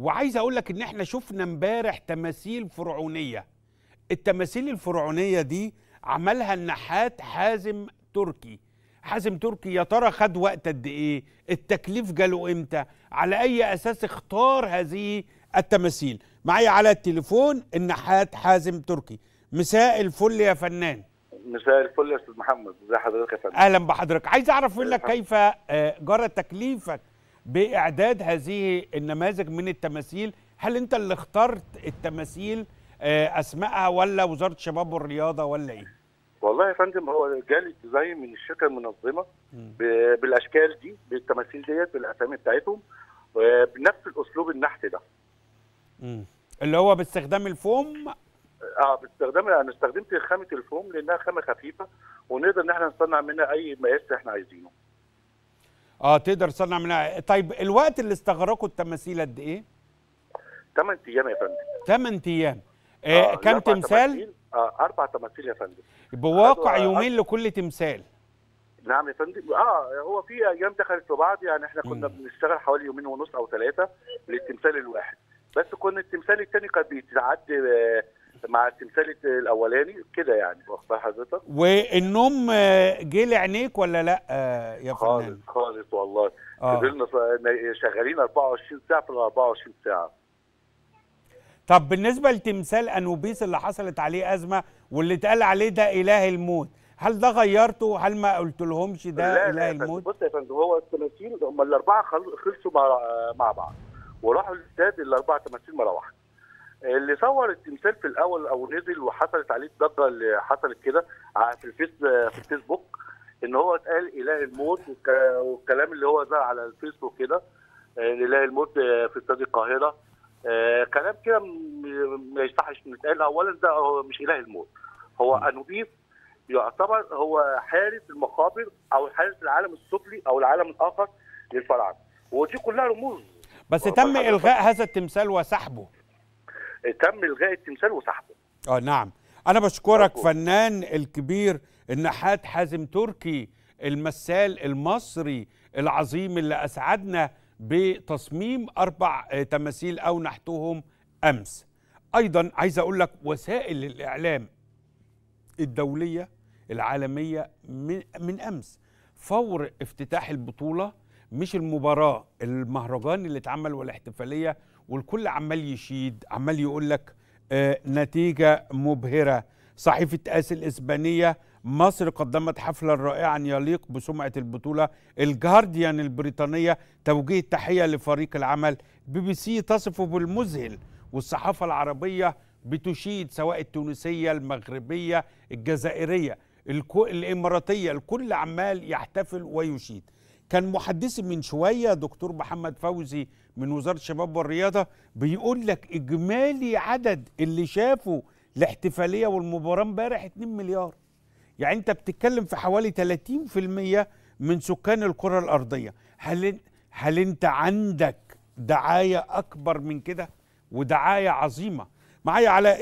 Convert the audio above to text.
وعايز اقول لك ان احنا شفنا امبارح تماثيل فرعونيه التماثيل الفرعونيه دي عملها النحات حازم تركي حازم تركي يا ترى خد وقت قد ايه التكليف جاله امتى على اي اساس اختار هذه التماثيل معايا على التليفون النحات حازم تركي مساء الفل يا فنان مساء الفل يا استاذ محمد ازي حضرتك يا فندم اهلا بحضرتك عايز اعرف منك كيف آه، جرى تكليفك باعداد هذه النماذج من التماثيل هل انت اللي اخترت التماثيل آه، اسمائها ولا وزاره الشباب والرياضه ولا ايه والله يا فندم هو جالي ديزاين من الشركه المنظمه ب- بالاشكال دي بالتماثيل ديت بالاسامي بتاعتهم بنفس الاسلوب النحت ده مم. اللي هو باستخدام الفوم اه باستخدام انا استخدمت خامه الفوم لانها خامه خفيفه ونقدر ان احنا نصنع منها اي مقاس احنا عايزينه اه تقدر تصنع منها طيب الوقت اللي استغرقوا التماثيل قد ايه 8 ايام يا فندم 8 ايام آه كم الأربع تمثال تماثيل- اه اربع تماثيل يا فندم بواقع خدوا- يومين لكل تمثال نعم يا فندم اه هو في ايام دخلت في بعض يعني احنا كنا بنشتغل حوالي يومين ونص او ثلاثه للتمثال الواحد بس كنا التمثال الثاني كان بيتعد آه، مع التمثال الاولاني كده يعني واخد بال حضرتك والنوم آه، جه لعينيك ولا لا آه، يا خالص فنان خالص والله آه. فضلنا ف- شغالين 24 ساعه في ال 24 ساعه طب بالنسبه لتمثال انوبيس اللي حصلت عليه ازمه واللي اتقال عليه ده اله الموت هل ده غيرته هل ما قلت لهمش ده لا اله لا يا فندم، الموت بص يا فندم هو التماثيل هم الاربعه خل- خلصوا مع مع بعض وراحوا الاستاد الاربعه تماثيل مره واحده اللي صور التمثال في الاول او نزل وحصلت عليه الضجه اللي حصلت كده ع- في الفيس في الفيسبوك ان هو اتقال اله الموت والك- والكلام اللي هو ظهر على الفيسبوك كده آه، اله الموت آه، في استاد القاهره آه، كلام كده م- ما يصحش نتقال اولا ده هو مش اله الموت هو انوبيس يعتبر هو حارس المقابر او حارس العالم السفلي او العالم الاخر للفراعنه ودي كلها رموز بس واخد تم حضرتك؟ الغاء هذا التمثال وسحبه تم الغاء التمثال وسحبه اه نعم انا بشكرك مظبوط. فنان الكبير النحات حازم تركي المثال المصري العظيم اللي اسعدنا بتصميم اربع آه، تماثيل او نحتهم امس ايضا عايز اقول لك وسائل الاعلام الدوليه العالميه من, من امس فور افتتاح البطوله مش المباراه المهرجان اللي اتعمل والاحتفاليه والكل عمال يشيد عمال يقول لك آه نتيجه مبهره صحيفه اس الاسبانيه مصر قدمت حفلا رائعا يليق بسمعه البطوله الجارديان البريطانيه توجيه التحيه لفريق العمل بي بي سي تصفه بالمذهل والصحافه العربيه بتشيد سواء التونسيه المغربيه الجزائريه الكو... الاماراتيه الكل عمال يحتفل ويشيد كان محدثي من شويه دكتور محمد فوزي من وزاره الشباب والرياضه بيقول لك اجمالي عدد اللي شافوا الاحتفاليه والمباراه امبارح 2 مليار يعني انت بتتكلم في حوالي 30% من سكان الكره الارضيه هل هل انت عندك دعايه اكبر من كده ودعايه عظيمه معايا علاء